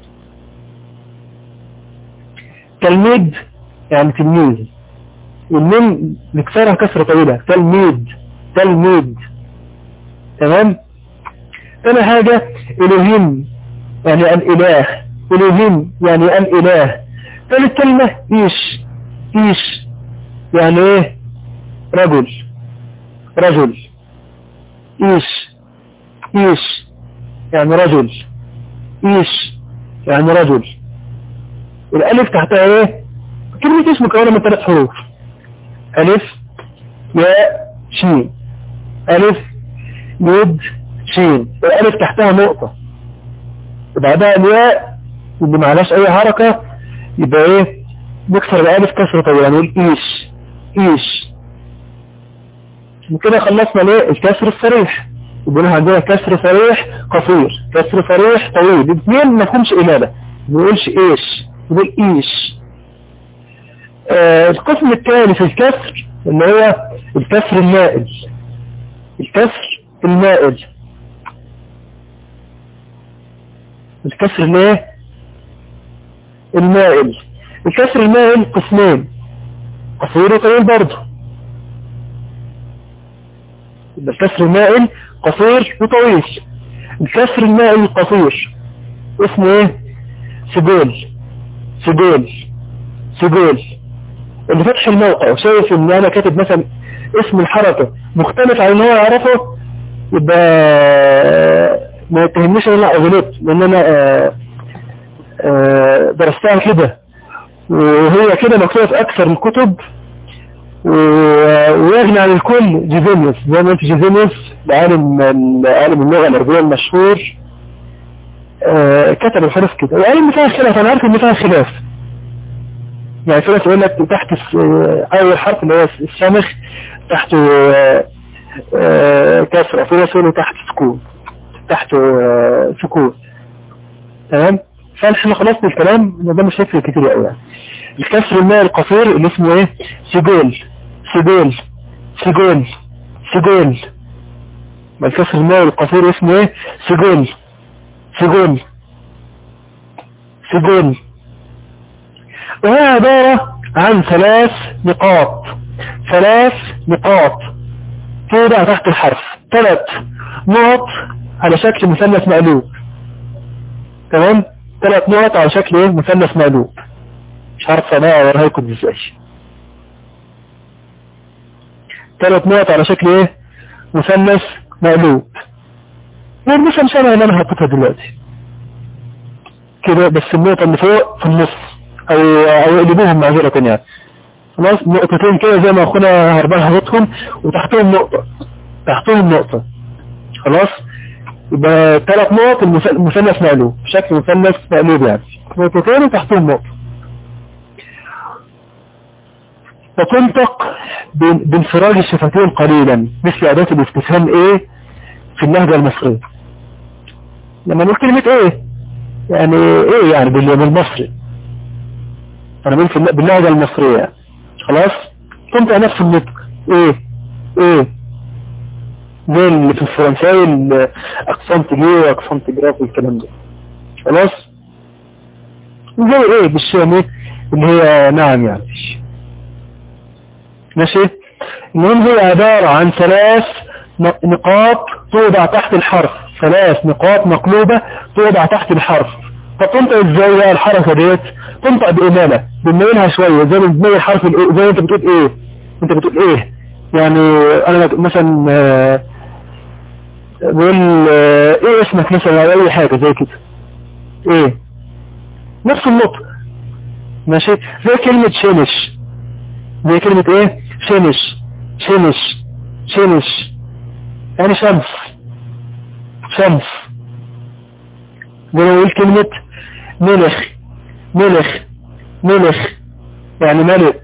تلميذ يعني تلميذ والميم نكسرها كسرة طويلة تلميذ تلميذ تمام تاني حاجة إلهيم يعني الإله إلهيم يعني الإله ثالث كلمة إيش إيش يعني إيه رجل رجل إيش إيش يعني رجل إيش يعني رجل الألف تحتها إيه كلمة اسم مكونة من ثلاث حروف ألف ياء شين ألف يد شين الألف تحتها نقطة وبعدها الياء اللي معلاش أي حركة يبقى إيه نكسر الألف كسرة طويلة نقول إيش إيش كده خلصنا ليه الكسر الصريح يبقى عندنا كسر صريح قصير كسر صريح طويل الاثنين ما فهمش إمالة ما نقولش إيش نقول إيش آه القسم الثاني في الكسر اللي هو الكسر المائل الكسر المائل الكسر الايه المائل الكسر المائل قسمين قصير وطويل برضه الكسر المائل قصير وطويل الكسر المائل القصير اسمه ايه سجول سجول سجول اللي فتح الموقع وشايف ان انا كاتب مثلا اسم الحركة مختلف عن ان هو يعرفه يبقى ما يتهمنيش ان انا غلطت لان انا آآ آآ درستها كده وهي كده مكتوبة في اكثر الكتب ويغني عن الكل جيزينيوس زي ما انت جيزينيوس العالم عالم اللغة العربية المشهور كتب الحروف كده وعلم فيها خلاف انا عارف ان فيها خلاف يعني في ناس يقول لك تحت اول حرف اللي هو الشامخ تحته كسرة في ناس يقولوا تحت سكون تحت سكون تمام فاحنا خلصنا الكلام ده مش هيفرق كتير قوي يعني الكسر الماء القصير اللي اسمه ايه سجول سجول سجول سجول ما الكسر الماء القصير اسمه ايه سجول سجول سجول وهي عبارة عن ثلاث نقاط ثلاث نقاط توضع تحت الحرف ثلاث نقط على شكل مثلث مقلوب تمام ثلاث نقط على شكل ايه مثلث مقلوب مش عارف انا اوريها لكم ازاي ثلاث نقط على شكل ايه مثلث مقلوب مش مش انا اللي انا حطيتها دلوقتي كده بس النقطة اللي فوق في النص او او يقلبوهم معذرة يعني خلاص نقطتين كده زي ما اخونا هربان حاططهم وتحتهم نقطة تحتهم نقطة خلاص يبقى ثلاث نقط المثلث مقلوب بشكل مثلث مقلوب يعني نقطتين وتحتهم نقطة وتنطق بانفراج الشفتين قليلا مثل أداة الاستفهام ايه في اللهجة المصرية لما نقول كلمة ايه يعني ايه يعني بالمصري انا بقول باللهجة المصرية خلاص تنطق نفس النطق ايه ايه زي اللي في الفرنساوي اقسام تجي واقسام تجراف والكلام ده خلاص زي ايه بالشامي اللي هي نعم يعني ماشي المهم هي عبارة عن ثلاث نقاط توضع تحت الحرف ثلاث نقاط مقلوبة توضع تحت الحرف فتنطق ازاي بقى الحركة ديت تنطق بإمالة بنميلها شوية زي ما بنميل حرف الايه زي ما انت بتقول ايه انت بتقول ايه يعني انا مثلا بقول ايه اسمك مثلا او اي حاجة زي كده ايه نفس النطق ماشي زي كلمة شمش زي كلمة ايه شمش شمش شمش يعني شمس شمس زي ما نقول كلمة ملخ ملخ ملخ يعني ملك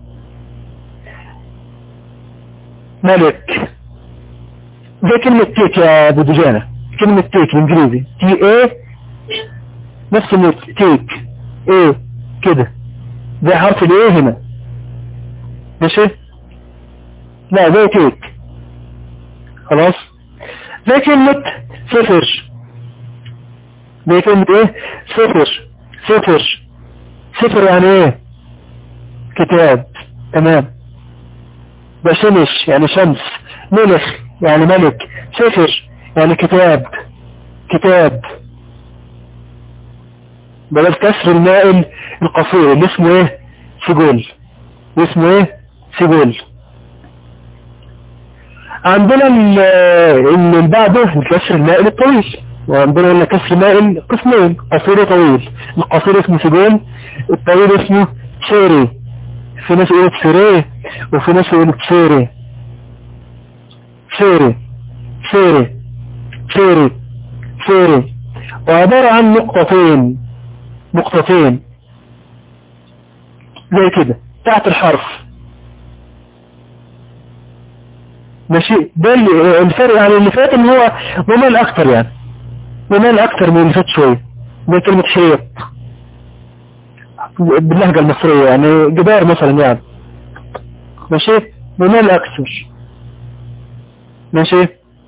ملك زي كلمة تيك يا ابو دجانة كلمة تيك بالانجليزي تي ايه نفس النوت تيك ايه كده زي حرف الايه هنا ماشي لا زي تيك خلاص زي كلمة صفر زي كلمة ايه صفر صفر صفر يعني ايه كتاب تمام ده شمس يعني شمس ملخ يعني ملك صفر يعني كتاب كتاب بدل كسر المائل القصير اللي اسمه ايه سجول اسمه ايه سجول عندنا اللي بعده الكسر المائل الطويل وعندنا قلنا كسر مائل قسمين قصير وطويل القصير اسمه سجول الطويل اسمه تشيري في ناس يقولوا تشيري وفي ناس يقولوا تشيري تشيري تشيري تشيري تشيري وعبارة عن نقطتين نقطتين زي كده تحت الحرف ماشي ده الفرق يعني اللي فات ان هو ممل اكتر يعني ممل اكتر من اللي فات شوية زي كلمة شريط باللهجة المصرية يعني جدار مثلا يعني ماشي ممل اكتر ماشي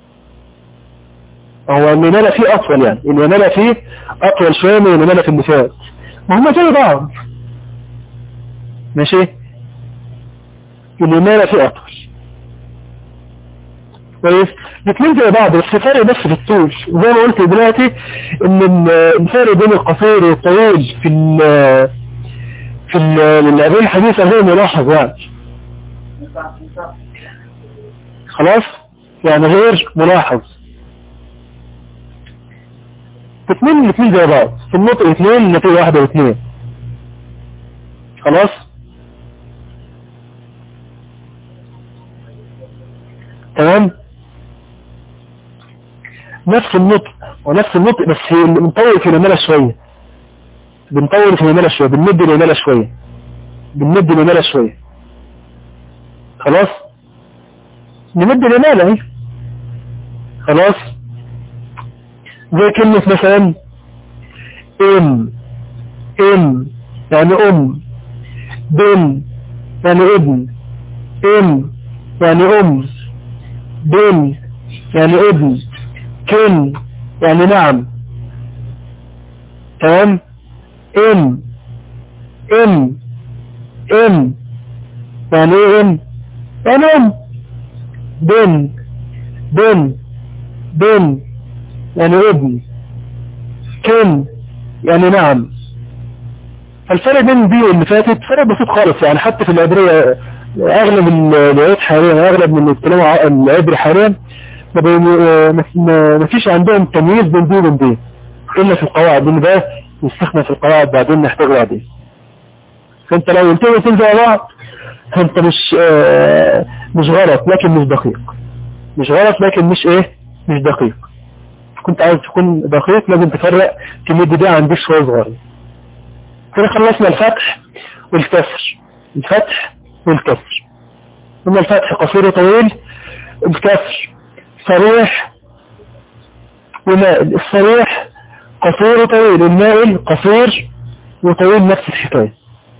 هو الممالة فيه اطول يعني الممالة فيه اطول شوية من الممالة في النفاق وهم زي بعض ماشي الممالة فيه اطول كويس الاثنين زي بعض بس فرق بس في الطول وزي ما قلت دلوقتي ان الفرق بين القصير والطويل في ال في الأدوية الحديثة غير ملاحظ يعني خلاص يعني غير ملاحظ اثنين الاثنين زي بعض في النطق اثنين النتيجة واحدة واثنين خلاص تمام نفس النطق ونفس النطق بس بنطول في اليمالة شوية بنطول في اليمالة شوية بنمد اليمالة شوية بنمد اليمالة شوية خلاص نمد اليمالة اهي خلاص زي كلمة مثلا ام ام يعني ام بن يعني ابن ام يعني ام بن يعني ابن كن يعني نعم تمام ام ام ام يعني ايه ام يعني ام بن بن بن يعني ابن كن يعني نعم الفرق بين دي واللي فاتت فرق بسيط خالص يعني حتى في العبرية اغلب العيد حاليا اغلب من الكلام العبري حاليا ما فيش عندهم تمييز بين دي وبين دي الا في القواعد لان ده يستخدم في القواعد بعدين نحتاج بعدين فانت لو قلت لي زي بعض فانت مش آه مش غلط لكن مش دقيق مش غلط لكن مش ايه مش دقيق كنت عايز تكون دقيق لازم تفرق تمد دي عن دي شويه صغيره كده خلصنا الفتح والكسر الفتح والكسر قلنا الفتح قصير وطويل الكسر صريح ومائل الصريح قصير وطويل المائل قصير وطويل نفس الحكاية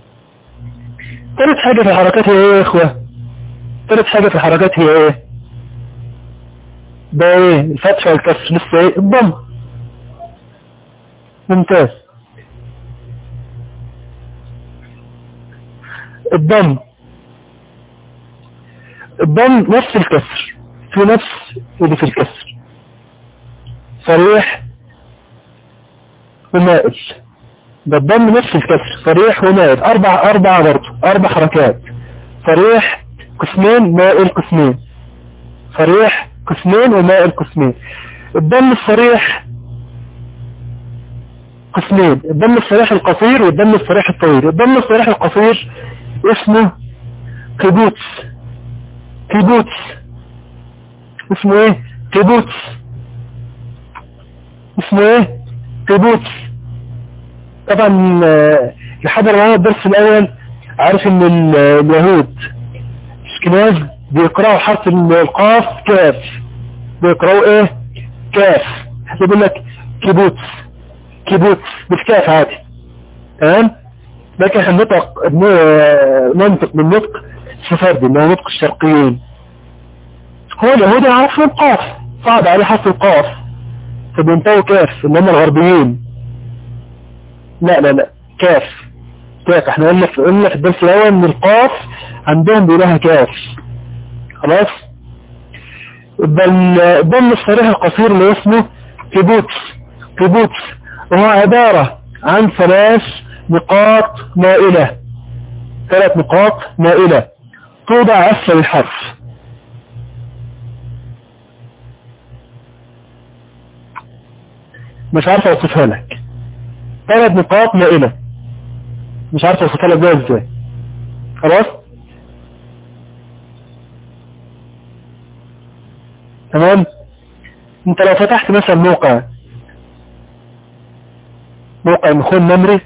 ثالث حاجة في الحركات هي ايه يا اخوة ثالث حاجة في الحركات هي ايه ده ايه الفتح والكسر لسه ايه الضم ممتاز الضم الضم نفس الكسر في نفس اللي في الكسر صريح ومائل ده الضم نفس الكسر صريح ومائل اربع اربع برضه اربع حركات صريح قسمين مائل قسمين صريح قسمين ومائل قسمين الضم الصريح قسمين الضم الصريح القصير والضم الصريح الطويل الضم الصريح القصير اسمه كيبوتس كيبوتس اسمه ايه كيبوتس اسمه ايه كيبوتس طبعا آه، لحد معانا الدرس الاول عارف ان ال- اليهود اشكناز بيقرأوا حرف القاف كاف بيقرأوا ايه كاف يقول لك كيبوتس كيبوتس بالكاف عادي تمام لكن احنا نطق ن- ننطق من نطق سفردي اللي هو نطق الشرقيين هو اليهود يعرفوا القاف صعب عليه حرف القاف فبينطقوا كاف اللي هم الغربيين لا لا لا كاف كاف احنا قلنا في قلنا في الدرس الاول ان القاف عندهم بيقولها كاف خلاص يبقى ال- الضم الصريح القصير اللي اسمه كيبوتس كيبوتس وهو عبارة عن ثلاث نقاط مائلة ثلاث نقاط مائلة توضع أسفل الحرف مش عارف اوصفها لك ثلاث نقاط مائلة مش عارف اوصفها لك ده ازاي خلاص تمام انت لو فتحت مثلا موقع موقع مخون نمري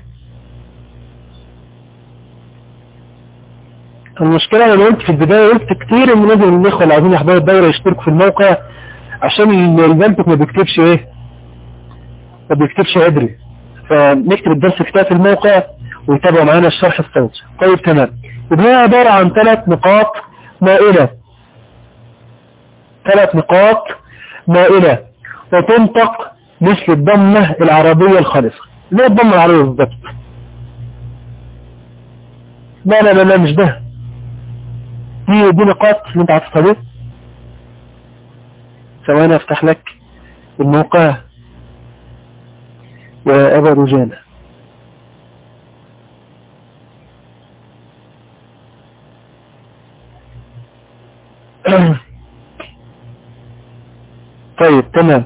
المشكلة انا قلت في البداية قلت كتير ان لازم الاخوة اللي عايزين يحضروا الدورة يشتركوا في الموقع عشان البنتك ما بيكتبش ايه ما بيكتبش عبري فنكتب الدرس كتاب في الموقع ويتابعوا معانا الشرح الصوتي طيب تمام يبقى هي عبارة عن ثلاث نقاط مائلة ثلاث نقاط مائلة وتنطق مثل الضمة العربية الخالصة زي الضمة العربية بالضبط لا لا لا لا مش ده دي دي نقاط اللي انت عارفها دي ثواني افتح لك الموقع يا أبا رجالة طيب تمام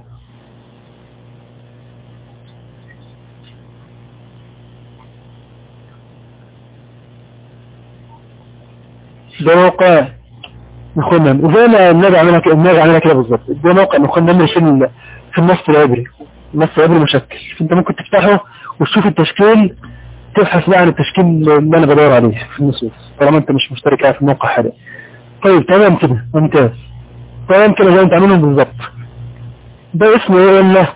ده موقع نخونم وزي ما النبي عملها كده النبي عملها كده بالظبط ده موقع نخونم في ال- في النص العبري النص العبري مشكل فانت ممكن تفتحه وتشوف التشكيل تبحث بقى عن التشكيل اللي انا بدور عليه في النصوص طالما انت مش مشترك يعني في الموقع حاليا طيب تمام كده ممتاز تمام كده زي ما انت عاملهم بالظبط ده اسمه ايه ولا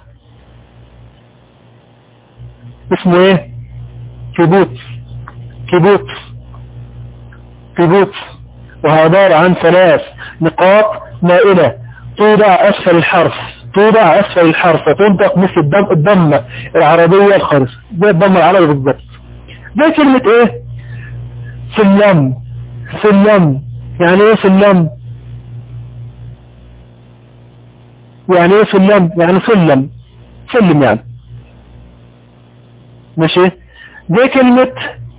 اسمه ايه كيبوتس كيبوتس كيبوتس وهو عبارة عن ثلاث نقاط مائلة توضع أسفل الحرف توضع أسفل الحرف وتنطق مثل الدم الضمة العربية الخالصة زي الضمة العربية بالضبط زي كلمة ايه سلم سلم يعني ايه سلم يعني ايه سلم يعني سلم سلم يعني ماشي زي كلمة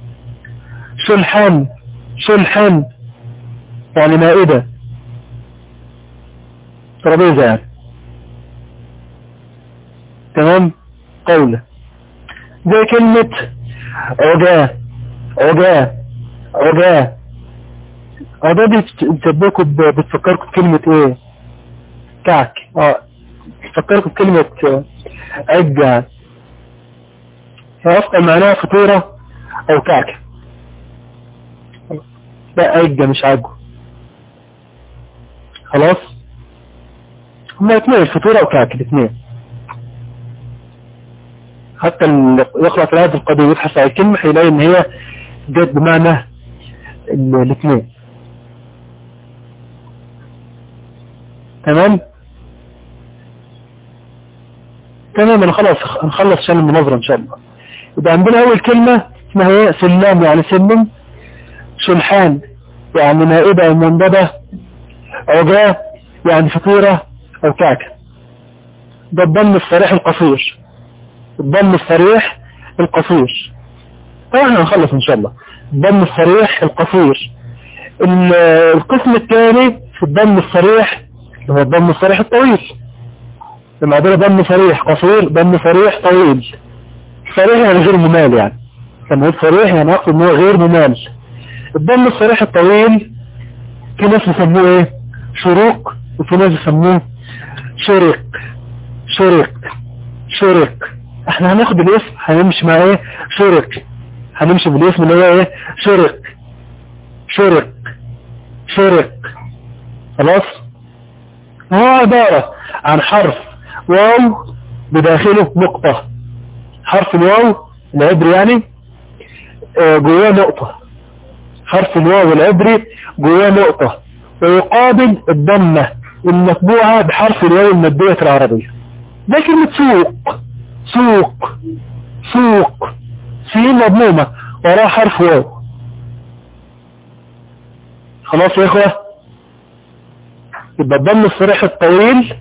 شلحان شلحان يعني مائدة ترابيزة يعني تمام قولة زي كلمة عجاة عجاة عجاة عجاة دي بتشبهكم ب- بتفكركم بكلمة ايه كعك اه بتفكركم بكلمة آه، عجة هي اصلا معناها فطيرة او كعكة لا عجة مش عجوة خلاص هما اثنين فطيرة وكعكة الاثنين حتى اللي يقرأ في العهد القديم ويبحث عن الكلمة هيلاقي ان هي جت بمعنى ال- الاثنين تمام تمام انا خلاص هنخلص عشان المناظرة ان شاء الله يبقى عندنا اول كلمة اسمها ايه سلام يعني سلم شلحان يعني نائبة او منضبة عجاة يعني فطيرة او كعكة ده الضم الصريح القصير الضم الصريح القصير طبعا هنخلص ان شاء الله الضم الصريح القصير ال- القسم الثاني في الضم الصريح اللي هو الضم الصريح الطويل لما عندنا ضم صريح قصير ضم صريح طويل صريح يعني غير ممال يعني لما نقول صريح يعني اقصد ان هو غير ممال الضم الصريح الطويل في ناس يسموه ايه شروق وفي ناس يسموه شرق شرق شرق احنا هناخد الاسم هنمشي مع ايه شرق هنمشي بالاسم اللي هو ايه شرق شرق شرق خلاص هو عبارة عن حرف واو بداخله نقطة حرف الواو العبري يعني آه، جواه نقطة حرف الواو العبري جواه نقطة ويقابل الضمة المطبوعة بحرف الواو المادية العربية ده كلمة سوق سوق سوق سين مضمومة وراها حرف واو خلاص يا اخوة يبقى الضم الصريح الطويل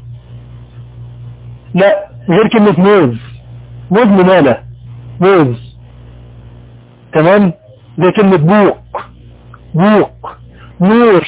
لا غير كلمة موز موز منالة موز تمام زي كلمة بوق بوق نور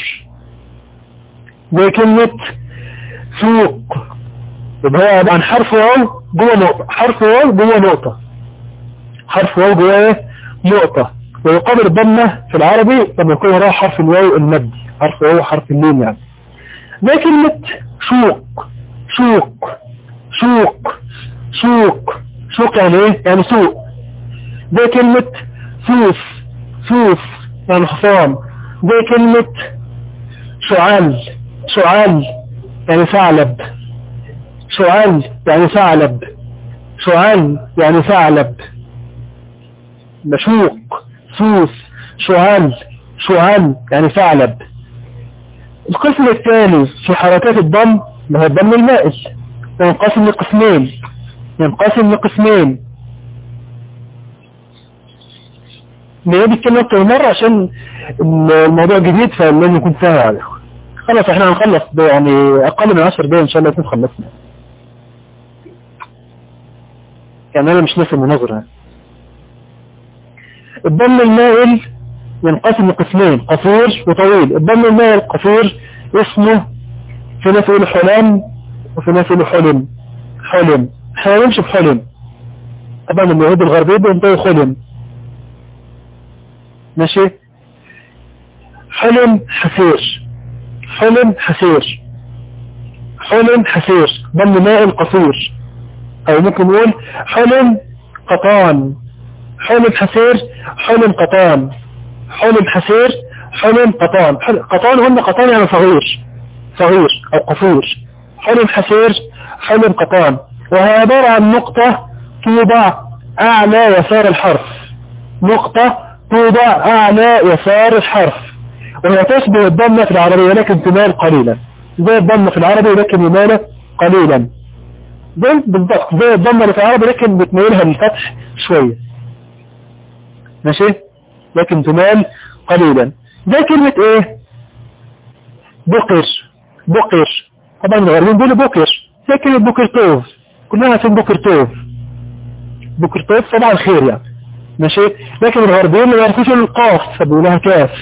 زي كلمة سوق يبقى هو عن حرف واو جوه نقطة حرف واو جوه نقطة حرف واو جوه ايه نقطة ويقابل الضمة في العربي لما يكون وراها حرف الواو المد حرف واو حرف الميم يعني زي كلمة سوق سوق سوق سوق سوق يعني ايه يعني سوق زي كلمة سوس سوس يعني حصان زي كلمة شعال شعال يعني ثعلب شعال يعني ثعلب شعال يعني ثعلب مشوق سوس شعال شعال يعني ثعلب القسم الثاني في حركات الضم ما هو الضم المائل ينقسم لقسمين ينقسم لقسمين نعيد الكلمة أكتر مرة عشان الموضوع جديد فلن يكون سهل عليكم خلاص احنا هنخلص يعني أقل من عشر دقايق إن شاء الله يكون خلصنا يعني أنا مش ناسي المناظرة يعني. الضم المائل ينقسم لقسمين قصير وطويل الضم المائل القصير اسمه في ناس يقولوا حلم وفي ناس يقولوا حلم حلم احنا نمشي بحلم طبعا اليهود الغربية بينطقوا حلم ماشي حلم حسير حلم حسير حلم حسير ضم مائل قصير او ممكن نقول حلم قطان حلم حسير حلم قطان حلم حسير حلم قطان قطان هم قطان يعني صغير صغير او قصير حلم حسير حلم قطان وهي عبارة عن نقطة توضع اعلى يسار الحرف نقطة توضع اعلى يسار الحرف وهي تشبه الضمة في العربية ولكن تمال قليلا زي الضمة في العربي ولكن يمال قليلا بالضبط زي الضمة في العربي لكن بتميلها للفتح شوية ماشي لكن تمال قليلا زي كلمة ايه بقر بقر طبعا الغربين بيقولوا بكر زي كلمة بكر توف كلها في بكر توف بكر توف طبعا خير يعني ماشي لكن الغربيين ما يعرفوش القاف فبيقولها كاف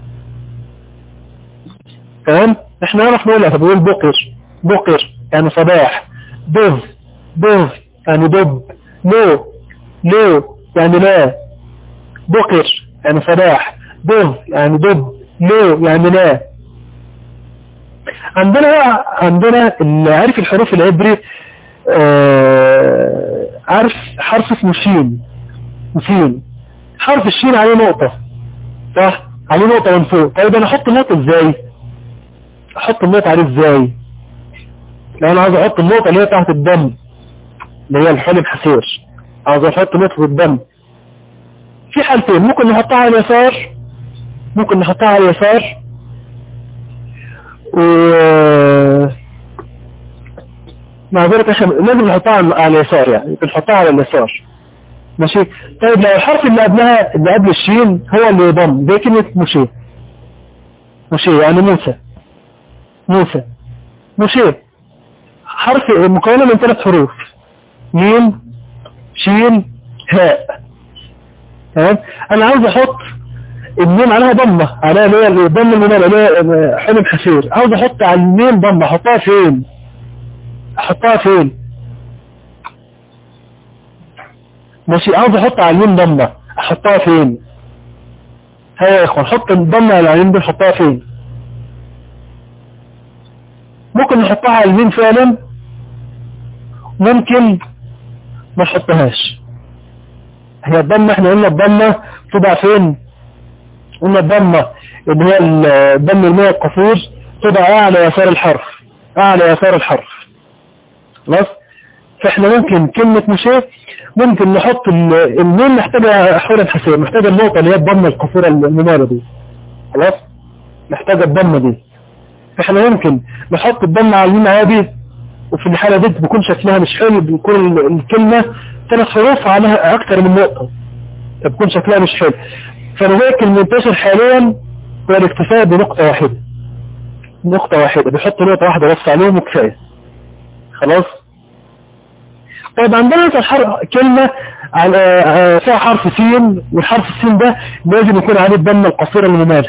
تمام احنا نعرف نقولها فبيقول بقر بقر يعني صباح دف دف يعني دب لو لو يعني لا بقر يعني صباح دف يعني دب لو يعني لا عندنا عندنا اللي عارف الحروف العبري آه عارف حرف اسمه شين شين حرف الشين عليه نقطة صح عليه نقطة من فوق طيب انا احط النقطة ازاي احط النقطة عليه ازاي لو انا عاوز احط النقطة اللي هي تحت الدم اللي هي الحلم حسير عاوز احط نقطة الدم في حالتين ممكن نحطها على اليسار ممكن نحطها على اليسار و مع ذلك احنا لازم نحطها على اليسار يعني بنحطها على اليسار ماشي طيب لو الحرف اللي قبلها اللي قبل الشين هو اللي يضم زي كلمة مشي مشي يعني موسى موسى مشي حرف مكونة من ثلاث حروف ميم شين هاء تمام انا عاوز احط الميم عليها ضمة عليها اللي هي الضمة الممالة اللي هي حلم حسير عاوز احط على الميم ضمة احطها فين احطها فين ماشي عاوز احط على الميم ضمة احطها فين ها يا اخوان حط الضمة على العين دي احطها فين ممكن نحطها على اليمين فعلا ممكن ما نحطهاش هي الضمة احنا قلنا الضمة تضع فين قلنا الضمة اللي هي الضم المية القصير تضع اعلى يسار الحرف اعلى يسار الحرف خلاص فاحنا ممكن كلمة مشي ممكن نحط الميم محتاجة حولا حسين محتاجة النقطة اللي هي الضمة القصيرة الممالة دي خلاص محتاجة الضمة دي فاحنا ممكن نحط الضمة على اليمين عادي وفي الحالة دي بيكون شكلها مش حلو بيكون الكلمة ثلاث حروف عليها اكتر من نقطة بيكون شكلها مش حلو فلذلك المنتشر حاليا هو الاكتفاء بنقطة واحدة نقطة واحدة بيحط نقطة واحدة بس عليهم وكفاية خلاص طيب عندنا مثلا حرف كلمة على فيها حرف سين والحرف السين ده لازم يكون عليه الضمة القصيرة الممالة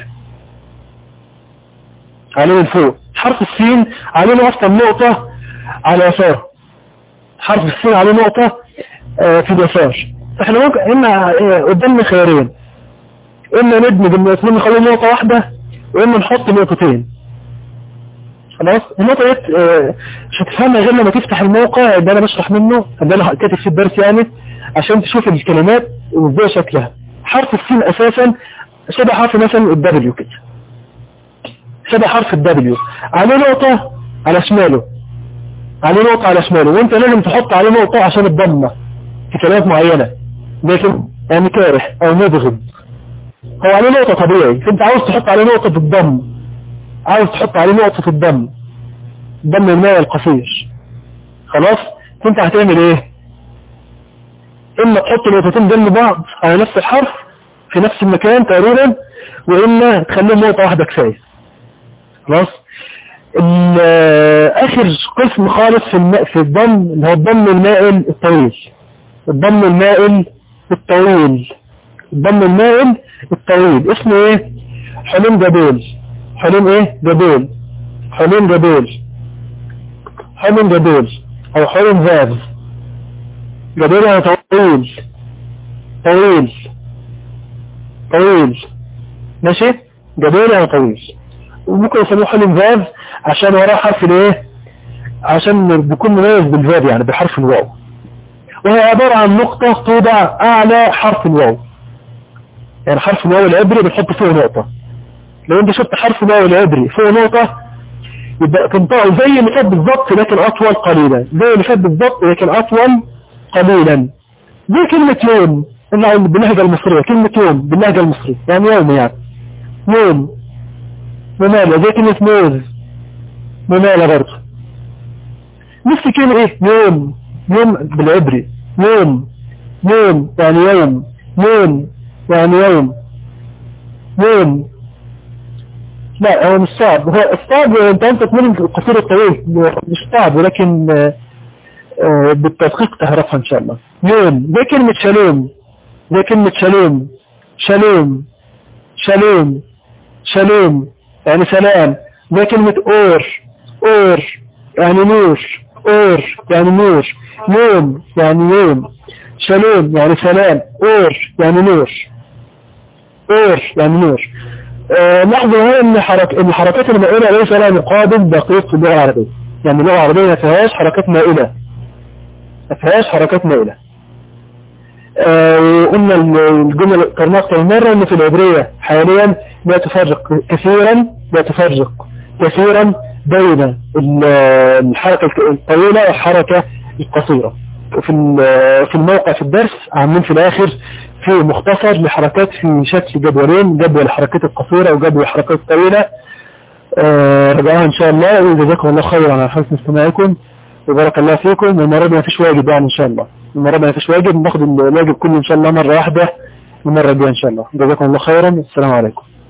عليه من فوق حرف السين عليه اصلا نقطة على يسار حرف السين عليه نقطة في اليسار فاحنا ممكن اما قدامنا خيارين اما ندمج الاثنين نخلي نقطة واحدة واما نحط نقطتين خلاص النقطة ديت مش هتفهمها غير لما تفتح الموقع اللي انا بشرح منه اللي انا كاتب في الدرس يعني عشان تشوف الكلمات وازاي شكلها حرف السين اساسا شبه حرف مثلا الدبليو كده شبه حرف الدبليو عليه نقطة على شماله عليه نقطة على شماله وانت لازم تحط عليه نقطة عشان الضمة في كلمات معينة لكن يعني كارح او مبغض هو عليه نقطة طبيعي فانت عاوز تحط عليه نقطة الضم عاوز تحط عليه نقطة الدم دم الماء القصير خلاص فانت هتعمل ايه اما تحط نقطتين جنب بعض على نفس الحرف في نفس المكان تقريبا واما تخليهم نقطة واحدة كفاية خلاص اخر قسم خالص في الماء في الضم اللي هو الضم المائل الطويل الضم المائل الطويل الضم المائل الطويل اسمه ايه حلم جبول حلم ايه جبول حلم جبول حلم جبول او حلم ذاب جبول يعني طويل طويل طويل ماشي جبول يعني طويل وممكن يسموه حلم ذاب عشان وراه حرف الايه عشان بيكون مميز بالذاب يعني بحرف الواو وهي عبارة عن نقطة توضع اعلى حرف الواو يعني حرف الواو العبري بنحط فيه نقطة لو انت شفت حرف الواو العبري فوق نقطة يبقى تنطقه زي اللي فات بالظبط لكن اطول قليلا زي اللي فات بالظبط لكن اطول قليلا زي كلمة يوم اللي باللهجة المصرية كلمة يوم باللهجة المصرية يعني يوم يعني يوم ممالة زي كلمة موز ممالة برضه نفس كلمة ايه يوم يوم بالعبري يوم يوم يعني يوم يوم يعني يوم يوم لا هو مش صعب هو الصعب انت انت تمر القصير الطويل مش صعب ولكن بالتدقيق تعرفها ان شاء الله يوم زي كلمة شالوم زي كلمة شالوم شالوم شالوم شالوم يعني سلام زي كلمة اور اور يعني نور اور يعني نور يوم يعني يوم شالوم يعني سلام اور يعني نور اور يعني نور لاحظوا هنا ان حرك... الحركات المائلة ليس لها مقابل دقيق في اللغة العربية يعني اللغة العربية ما فيهاش حركات مائلة ما فيهاش حركات مائلة وقلنا الجملة قرناها أكثر مرة ان في العبرية حاليا لا تفرق كثيرا لا تفرق كثيرا بين الحركة الطويلة والحركة القصيرة وفي في الموقع في الدرس عاملين في الاخر في مختصر لحركات في شكل جدولين جدول الحركات القصيرة وجدول الحركات الطويلة آه رجعوها ان شاء الله وجزاكم الله خيرا على حسن استماعكم وبارك الله فيكم والمرة دي ما فيش واجب يعني ان شاء الله المرة دي ما فيش واجب ناخد الواجب كله ان شاء الله مرة واحدة المرة دي ان شاء الله جزاكم الله خيرا السلام عليكم